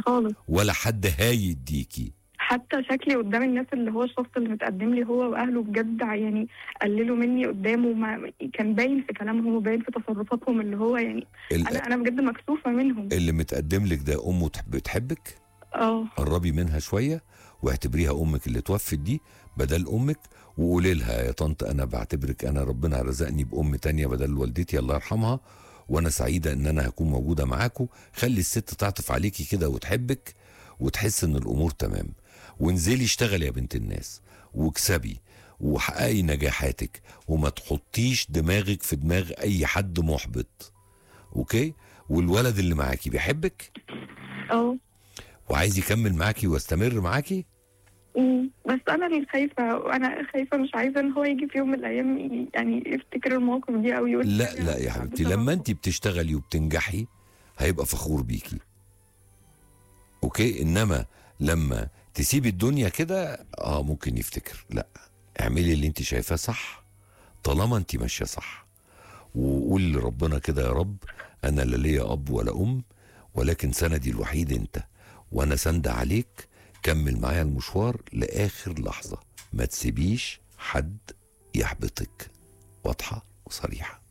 خالص ولا حد هيديكي حتى شكلي قدام الناس اللي هو الشخص اللي متقدم لي هو واهله بجد يعني قللوا مني قدامه ما كان باين في كلامهم وباين في تصرفاتهم اللي هو يعني ال- انا انا بجد مكسوفه منهم اللي متقدم لك ده امه تح- بتحبك اه قربي منها شويه واعتبريها امك اللي توفت دي بدل امك وقولي لها يا طنط انا بعتبرك انا ربنا رزقني بام تانية بدل والدتي الله يرحمها وانا سعيده ان انا هكون موجوده معاكم خلي الست تعطف عليكي كده وتحبك وتحس ان الامور تمام وانزلي اشتغلي يا بنت الناس واكسبي وحققي نجاحاتك وما تحطيش دماغك في دماغ اي حد محبط اوكي والولد اللي معاكي بيحبك اه وعايز يكمل معاكي واستمر معاكي أمم، بس انا اللي خايفه وانا خايفه مش عايزه ان هو يجي في يوم من الايام ي- يعني يفتكر المواقف دي او يقول لا لا يا حبيبتي لما انت بتشتغلي وبتنجحي هيبقى فخور بيكي اوكي انما لما تسيبي الدنيا كده اه ممكن يفتكر لا اعملي اللي انت شايفاه صح طالما انت ماشيه صح وقول لربنا كده يا رب انا لا ليا اب ولا ام ولكن سندي الوحيد انت وانا سند عليك كمل معايا المشوار لاخر لحظه ما تسيبيش حد يحبطك واضحه وصريحه